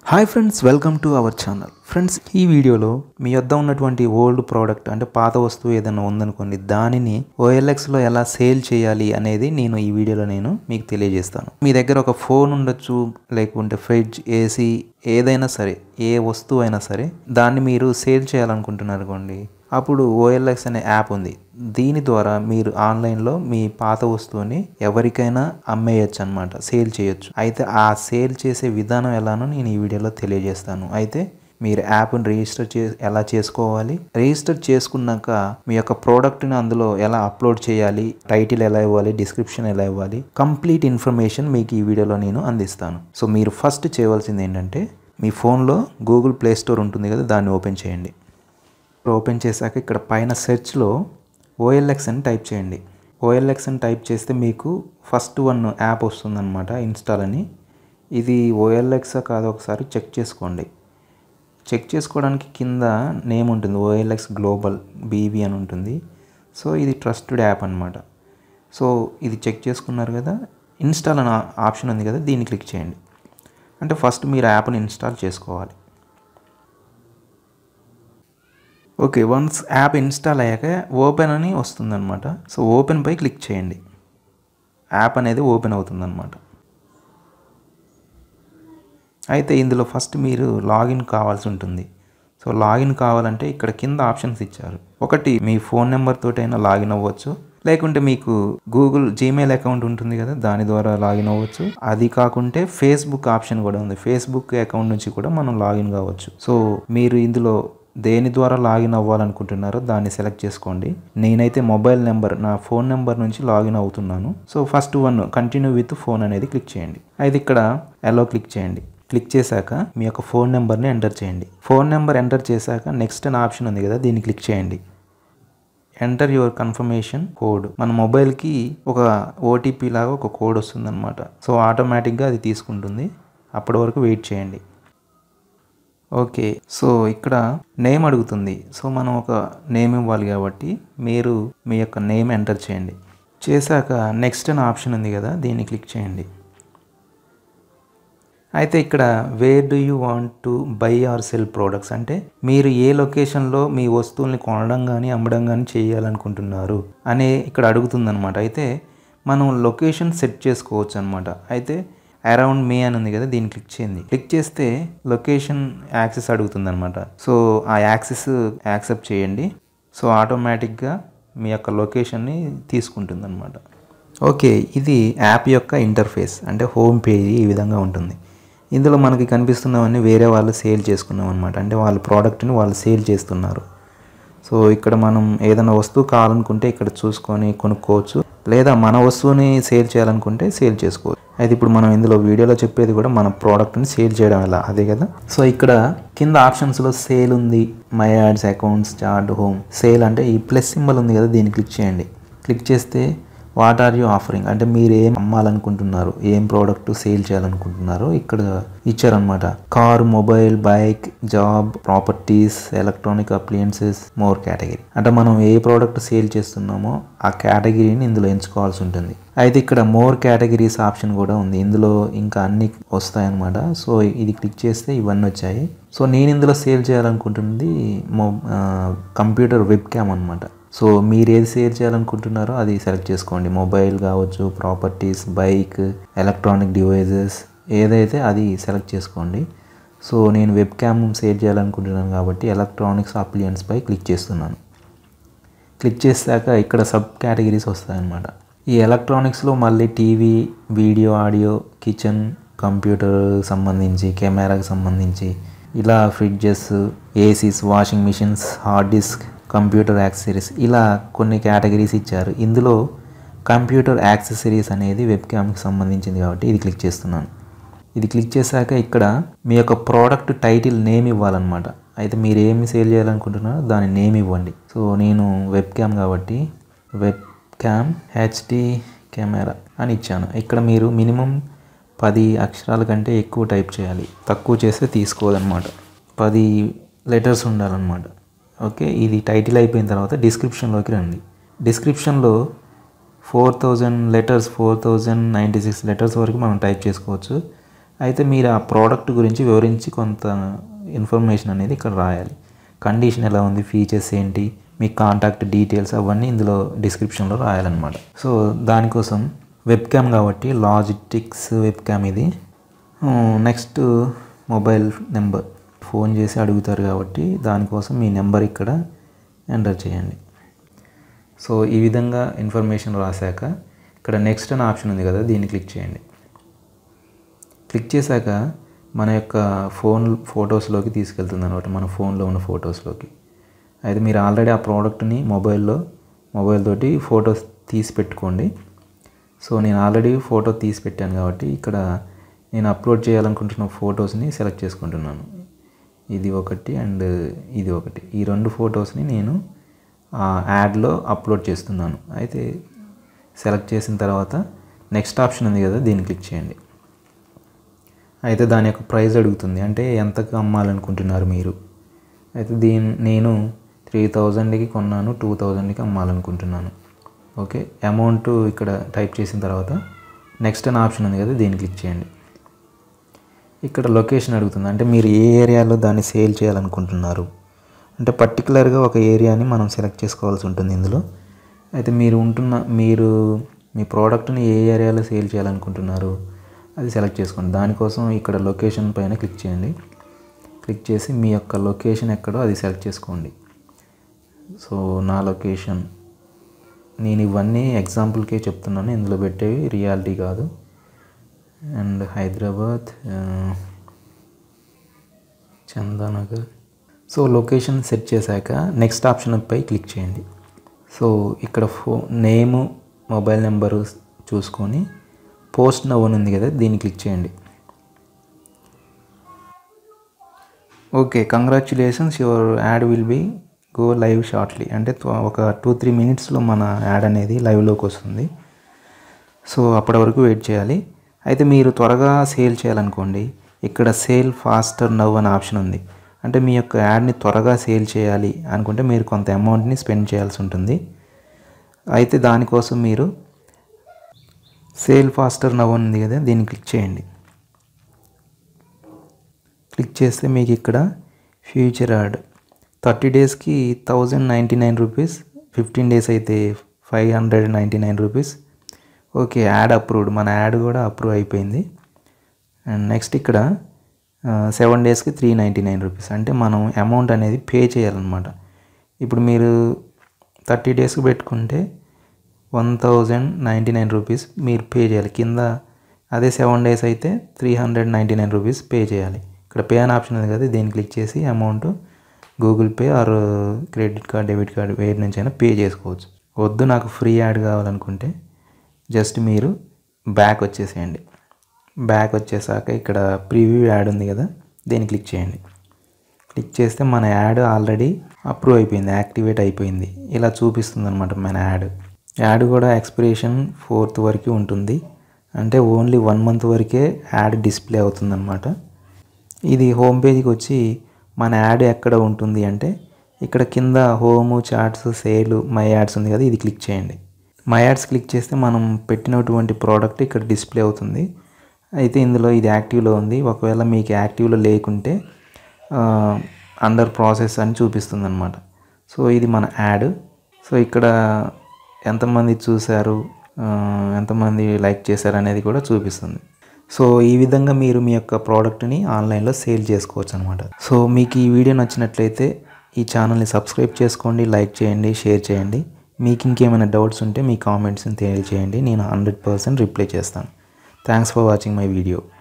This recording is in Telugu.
hi friends welcome to our channel friends ఈ వీడియోలో మీ వద్ద ఉన్నటువంటి ఓల్డ్ ప్రోడక్ట్ అంటే పాత వస్తువు ఏదైనా ఉందనుకోండి దానిని ఓఎల్ఎక్స్లో ఎలా సేల్ చేయాలి అనేది నేను ఈ వీడియోలో నేను మీకు తెలియజేస్తాను మీ దగ్గర ఒక ఫోన్ ఉండొచ్చు లేకుంటే ఫ్రిడ్జ్ ఏసీ ఏదైనా సరే ఏ వస్తువు అయినా సరే దాన్ని మీరు సేల్ చేయాలనుకుంటున్నారు అనుకోండి అప్పుడు ఓఎల్ఎక్స్ అనే యాప్ ఉంది దీని ద్వారా మీరు ఆన్లైన్లో మీ పాత వస్తువుని ఎవరికైనా అమ్మేయచ్చు అనమాట సేల్ చేయొచ్చు అయితే ఆ సేల్ చేసే విధానం ఎలానో నేను ఈ వీడియోలో తెలియజేస్తాను అయితే మీరు యాప్ని రిజిస్టర్ చే ఎలా చేసుకోవాలి రిజిస్టర్ చేసుకున్నాక మీ యొక్క ప్రోడక్ట్ని అందులో ఎలా అప్లోడ్ చేయాలి టైటిల్ ఎలా ఇవ్వాలి డిస్క్రిప్షన్ ఎలా ఇవ్వాలి కంప్లీట్ ఇన్ఫర్మేషన్ మీకు ఈ వీడియోలో నేను అందిస్తాను సో మీరు ఫస్ట్ చేయవలసింది ఏంటంటే మీ ఫోన్లో గూగుల్ ప్లే స్టోర్ ఉంటుంది కదా దాన్ని ఓపెన్ చేయండి ఓపెన్ చేశాక ఇక్కడ పైన సెర్చ్లో ఓఎల్ఎక్స్ అని టైప్ చేయండి ఓఎల్ఎక్స్ అని టైప్ చేస్తే మీకు ఫస్ట్ వన్ యాప్ వస్తుందన్నమాట ఇన్స్టాల్ అని ఇది ఓఎల్ఎక్స్ కాదో ఒకసారి చెక్ చేసుకోండి చెక్ చేసుకోవడానికి కింద నేమ్ ఉంటుంది ఓఎల్ఎక్స్ గ్లోబల్ బీవీ అని ఉంటుంది సో ఇది ట్రస్టెడ్ యాప్ అనమాట సో ఇది చెక్ చేసుకున్నారు కదా ఇన్స్టాల్ అనే ఆప్షన్ ఉంది కదా దీన్ని క్లిక్ చేయండి అంటే ఫస్ట్ మీరు యాప్ని ఇన్స్టాల్ చేసుకోవాలి ఓకే వన్స్ యాప్ ఇన్స్టాల్ అయ్యాక ఓపెన్ అని వస్తుందన్నమాట సో ఓపెన్ పై క్లిక్ చేయండి యాప్ అనేది ఓపెన్ అవుతుందన్నమాట అయితే ఇందులో ఫస్ట్ మీరు లాగిన్ కావాల్సి ఉంటుంది సో లాగిన్ కావాలంటే ఇక్కడ కింద ఆప్షన్స్ ఇచ్చారు ఒకటి మీ ఫోన్ నెంబర్ తోటైనా లాగిన్ అవ్వచ్చు లేకుంటే మీకు గూగుల్ జీమెయిల్ అకౌంట్ ఉంటుంది కదా దాని ద్వారా లాగిన్ అవ్వచ్చు అది కాకుంటే ఫేస్బుక్ ఆప్షన్ కూడా ఉంది ఫేస్బుక్ అకౌంట్ నుంచి కూడా మనం లాగిన్ కావచ్చు సో మీరు ఇందులో దేని ద్వారా లాగిన్ అవ్వాలనుకుంటున్నారో దాన్ని సెలెక్ట్ చేసుకోండి నేనైతే మొబైల్ నెంబర్ నా ఫోన్ నెంబర్ నుంచి లాగిన్ అవుతున్నాను so first one continue with phone అనేది క్లిక్ చేయండి అయితే ఇక్కడ ఎలో క్లిక్ చేయండి క్లిక్ చేశాక మీ యొక్క ఫోన్ నెంబర్ని ఎంటర్ చేయండి ఫోన్ నెంబర్ ఎంటర్ చేశాక నెక్స్ట్ అనే ఆప్షన్ ఉంది కదా దీన్ని క్లిక్ చేయండి ఎంటర్ యువర్ కన్ఫర్మేషన్ కోడ్ మన మొబైల్కి ఒక ఓటీపీ లాగా ఒక కోడ్ వస్తుందన్నమాట సో ఆటోమేటిక్గా అది తీసుకుంటుంది అప్పటి వరకు వెయిట్ చేయండి ఓకే సో ఇక్కడ నేమ్ అడుగుతుంది సో మనం ఒక నేమ్ ఇవ్వాలి కాబట్టి మీరు మీ యొక్క నేమ్ ఎంటర్ చేయండి చేశాక నెక్స్ట్ అనే ఆప్షన్ ఉంది కదా దీన్ని క్లిక్ చేయండి అయితే ఇక్కడ where do you want to buy or sell products అంటే మీరు ఏ లొకేషన్లో మీ వస్తువుల్ని కొనడం కానీ అమ్మడం కానీ చేయాలనుకుంటున్నారు అనే ఇక్కడ అడుగుతుందన్నమాట అయితే మనం లొకేషన్ సెట్ చేసుకోవచ్చు అనమాట అయితే అరౌండ్ మే అని ఉంది కదా దీన్ని క్లిక్ చేయండి క్లిక్ చేస్తే లొకేషన్ యాక్సెస్ అడుగుతుంది అనమాట సో ఆ యాక్సెస్ యాక్సెప్ట్ చేయండి సో ఆటోమేటిక్గా మీ యొక్క లొకేషన్ని తీసుకుంటుంది అనమాట ఓకే ఇది యాప్ యొక్క ఇంటర్ఫేస్ అంటే హోమ్ పేజీ ఈ విధంగా ఉంటుంది ఇందులో మనకి కనిపిస్తున్నవన్నీ వేరే వాళ్ళు సేల్ చేసుకున్నాం అనమాట అంటే వాళ్ళ ప్రోడక్ట్ని వాళ్ళు సేల్ చేస్తున్నారు సో ఇక్కడ మనం ఏదైనా వస్తువు కావాలనుకుంటే ఇక్కడ చూసుకొని కొనుక్కోవచ్చు లేదా మన వస్తువుని సేల్ చేయాలనుకుంటే సేల్ చేసుకోవచ్చు అయితే ఇప్పుడు మనం ఇందులో వీడియోలో చెప్పేది కూడా మన ప్రోడక్ట్ని సేల్ చేయడం ఎలా అదే కదా సో ఇక్కడ కింద ఆప్షన్స్లో సేల్ ఉంది my ads accounts chat home sale అంటే ఈ ప్లస్ సింబల్ ఉంది కదా దీన్ని క్లిక్ చేయండి క్లిక్ చేస్తే వాట్ ఆర్ యూ ఆఫరింగ్ అంటే మీరు ఏం అమ్మాలనుకుంటున్నారు ఏం ప్రోడక్ట్ సేల్ చేయాలనుకుంటున్నారో ఇక్కడ ఇచ్చారనమాట car mobile bike job properties electronic appliances more category అంటే మనం ఏ ప్రోడక్ట్ సేల్ చేస్తున్నామో ఆ కేటగిరీని ఇందులో ఎంచుకోవాల్సి ఉంటుంది అయితే ఇక్కడ మోర్ కేటగిరీస్ ఆప్షన్ కూడా ఉంది ఇందులో ఇంకా అన్ని వస్తాయన్నమాట సో ఇది క్లిక్ చేస్తే ఇవన్నీ వచ్చాయి సో నేను ఇందులో సేల్ చేయాలనుకుంటుంది మొ కంప్యూటర్ వెబ్ క్యామ్ అనమాట సో మీరు ఏది సేల్ చేయాలనుకుంటున్నారో అది సెలెక్ట్ చేసుకోండి మొబైల్ కావచ్చు ప్రాపర్టీస్ బైక్ ఎలక్ట్రానిక్ డివైజెస్ ఏదైతే అది సెలెక్ట్ చేసుకోండి సో నేను వెబ్ క్యామ్ సేల్ చేయాలనుకుంటున్నాను కాబట్టి ఎలక్ట్రానిక్స్ అప్లియన్స్పై క్లిక్ చేస్తున్నాను క్లిక్ చేశాక ఇక్కడ సబ్ కేటగిరీస్ వస్తాయన్నమాట ఈ ఎలక్ట్రానిక్స్లో మళ్ళీ TV video audio kitchen computer సంబంధించి కెమెరాకి సంబంధించి ఇలా fridges ACs washing machines hard disk computer accessories ఇలా కొన్ని కేటగిరీస్ ఇచ్చారు ఇందులో కంప్యూటర్ యాక్సెసరీస్ అనేది వెబ్ క్యామ్కి సంబంధించింది కాబట్టి ఇది క్లిక్ చేస్తున్నాను ఇది క్లిక్ చేశాక ఇక్కడ మీ యొక్క ప్రోడక్ట్ టైటిల్ నేమ్ ఇవ్వాలన్నమాట అయితే మీరు ఏమి సేల్ చేయాలనుకుంటున్నారో దాని నేమ్ ఇవ్వండి సో నేను వెబ్ క్యామ్ కాబట్టి వెబ్ క్యామ్ హెచ్డి కెమెరా అని ఇచ్చాను ఇక్కడ మీరు మినిమం పది అక్షరాల కంటే ఎక్కువ టైప్ చేయాలి తక్కువ చేస్తే తీసుకోదన్నమాట పది లెటర్స్ ఉండాలన్నమాట ఓకే ఇది టైటిల్ అయిపోయిన తర్వాత డిస్క్రిప్షన్లోకి రండి డిస్క్రిప్షన్లో four thousand letters four thousand ninety six letters వరకు మనం టైప్ చేసుకోవచ్చు అయితే మీరు ఆ ప్రోడక్ట్ గురించి వివరించి కొంత ఇన్ఫర్మేషన్ అనేది ఇక్కడ రాయాలి కండిషన్ ఎలా ఉంది ఫీచర్స్ ఏంటి మీ కాంటాక్ట్ డీటెయిల్స్ అవన్నీ ఇందులో డిస్క్రిప్షన్లో రాయాలన్నమాట సో దానికోసం వెబ్ క్యామ్ కాబట్టి లాజిటిక్స్ వెబ్ క్యామ్ ఇది నెక్స్ట్ మొబైల్ నెంబర్ ఫోన్ చేసి అడుగుతారు కాబట్టి దానికోసం మీ నెంబర్ ఇక్కడ ఎంటర్ చేయండి సో ఈ విధంగా ఇన్ఫర్మేషన్ రాశాక ఇక్కడ నెక్స్ట్ అనే ఆప్షన్ ఉంది కదా దీన్ని క్లిక్ చేయండి క్లిక్ చేశాక మన యొక్క ఫోన్ ఫొటోస్లోకి తీసుకెళ్తుంది అనమాట మన ఫోన్లో ఉన్న ఫొటోస్లోకి అయితే మీరు ఆల్రెడీ ఆ ప్రోడక్ట్ని మొబైల్లో మొబైల్ తోటి ఫొటోస్ తీసి పెట్టుకోండి సో నేను ఆల్రెడీ ఫోటో తీసి పెట్టాను కాబట్టి ఇక్కడ నేను అప్లోడ్ చేయాలనుకుంటున్న ఫొటోస్ని సెలెక్ట్ చేసుకుంటున్నాను ఇది ఒకటి అండ్ ఇది ఒకటి ఈ రెండు ఫొటోస్ని నేను ఆ యాడ్లో అప్లోడ్ చేస్తున్నాను అయితే సెలెక్ట్ చేసిన తర్వాత నెక్స్ట్ ఆప్షన్ ఉంది కదా దీన్ని క్లిక్ చేయండి అయితే దాని యొక్క ప్రైస్ అడుగుతుంది అంటే ఎంతకు అమ్మాలనుకుంటున్నారు మీరు అయితే దీని నేను త్రీ థౌజండ్కి కొన్నాను టూ థౌజండ్కి అమ్మాలనుకుంటున్నాను ఓకే అమౌంట్ ఇక్కడ టైప్ చేసిన తర్వాత నెక్స్ట్ అనే ఆప్షన్ ఉంది కదా దీన్ని క్లిక్ చేయండి ఇక్కడ లొకేషన్ అడుగుతుంది అంటే మీరు ఏ ఏరియాలో దాన్ని సేల్ చేయాలనుకుంటున్నారు అంటే పర్టికులర్గా ఒక ఏరియాని మనం సెలెక్ట్ చేసుకోవాల్సి ఉంటుంది ఇందులో అయితే మీరు ఉంటున్న మీరు మీ ప్రోడక్ట్ని ఏ ఏరియాలో సేల్ చేయాలనుకుంటున్నారు అది సెలెక్ట్ చేసుకోండి దానికోసం ఇక్కడ లొకేషన్ పైన క్లిక్ చేయండి క్లిక్ చేసి మీ యొక్క లొకేషన్ ఎక్కడో అది సెలెక్ట్ చేసుకోండి సో నా లొకేషన్ నేను ఇవన్నీ ఎగ్జాంపుల్కే చెప్తున్నాను ఇందులో పెట్టేవి రియాలిటీ కాదు and Hyderabad Chandanagar so location set చేశాక నెక్స్ట్ ఆప్షన్ పై క్లిక్ చేయండి సో ఇక్కడ ఫో నేము మొబైల్ నెంబరు చూసుకొని పోస్ట్ నవ్ అని ఉంది కదా దీన్ని క్లిక్ చేయండి okay congratulations your ad will be go live shortly అంటే త్వ- ఒక టూ త్రీ మినిట్స్లో మన యాడ్ అనేది లైవ్లోకి వస్తుంది సో అప్పటి వరకు వెయిట్ చేయాలి అయితే మీరు త్వరగా సేల్ చేయాలనుకోండి ఇక్కడ సేల్ ఫాస్టర్ నవ్ అనే ఆప్షన్ ఉంది అంటే మీ యొక్క యాడ్ని త్వరగా సేల్ చేయాలి అనుకుంటే మీరు కొంత అమౌంట్ని స్పెండ్ చేయాల్సి ఉంటుంది అయితే దానికోసం మీరు సేల్ ఫాస్టర్ నవ్ అని ఉంది కదా దీన్ని క్లిక్ చేయండి క్లిక్ చేస్తే మీకు ఇక్కడ ఫ్యూచర్ యాడ్ థర్టీ డేస్కి thousand ninety nine rupees fifteen days అయితే five hundred ninety nine rupees okay ad approved మన యాడ్ కూడా అప్రూవ్ అయిపోయింది అండ్ నెక్స్ట్ ఇక్కడ సెవెన్ డేస్కి త్రీ నైంటీ నైన్ రూపీస్ అంటే మనం అమౌంట్ అనేది పే చేయాలన్నమాట ఇప్పుడు మీరు థర్టీ డేస్కి పెట్టుకుంటే one thousand ninety nine rupees మీరు పే చేయాలి కింద అదే సెవెన్ డేస్ అయితే three hundred ninety nine rupees pay చేయాలి ఇక్కడ పే అని ఆప్షన్ ఉంది కదా దీన్ని క్లిక్ చేసి amount Google Pay or credit card debit card వేటి నుంచి అయినా పే చేసుకోవచ్చు వద్దు నాకు ఫ్రీ యాడ్ కావాలనుకుంటే జస్ట్ మీరు బ్యాక్ వచ్చేసేయండి బ్యాక్ వచ్చేసాక ఇక్కడ ప్రివ్యూ యాడ్ ఉంది కదా దీన్ని క్లిక్ చేయండి క్లిక్ చేస్తే మన యాడ్ ఆల్రెడీ అప్రూవ్ అయిపోయింది యాక్టివేట్ అయిపోయింది ఇలా చూపిస్తుంది అనమాట మన యాడ్ యాడ్ కూడా ఎక్స్పిరేషన్ ఫోర్త్ వరకు ఉంటుంది అంటే ఓన్లీ వన్ మంత్ వరకే యాడ్ డిస్ప్లే అవుతుందన్నమాట ఇది హోమ్ పేజ్కి వచ్చి మన యాడ్ ఎక్కడ ఉంటుంది అంటే ఇక్కడ కింద home chats sale my ads ఉంది కదా ఇది క్లిక్ చేయండి మై యాడ్స్ క్లిక్ చేస్తే మనం పెట్టినటువంటి ప్రోడక్ట్ ఇక్కడ డిస్ప్లే అవుతుంది అయితే ఇందులో ఇది యాక్టివ్లో ఉంది ఒకవేళ మీకు యాక్టివ్లో లేకుంటే అండర్ ప్రాసెస్ అని చూపిస్తుంది అనమాట సో ఇది మన యాడ్ సో ఇక్కడ ఎంతమంది చూశారు ఆ, ఎంతమంది లైక్ చేశారు అనేది కూడా చూపిస్తుంది సో ఈ విధంగా మీరు మీ యొక్క ప్రోడక్ట్ని ఆన్లైన్లో సేల్ చేసుకోవచ్చు అనమాట సో మీకు ఈ వీడియో నచ్చినట్లయితే ఈ ఛానల్ని సబ్స్క్రైబ్ చేసుకోండి లైక్ చేయండి షేర్ చేయండి మీకు ఇంకేమైనా డౌట్స్ ఉంటే మీ కామెంట్స్ని తెలియజేయండి నేను హండ్రెడ్ పర్సెంట్ రిప్లై చేస్తాను thanks for watching my video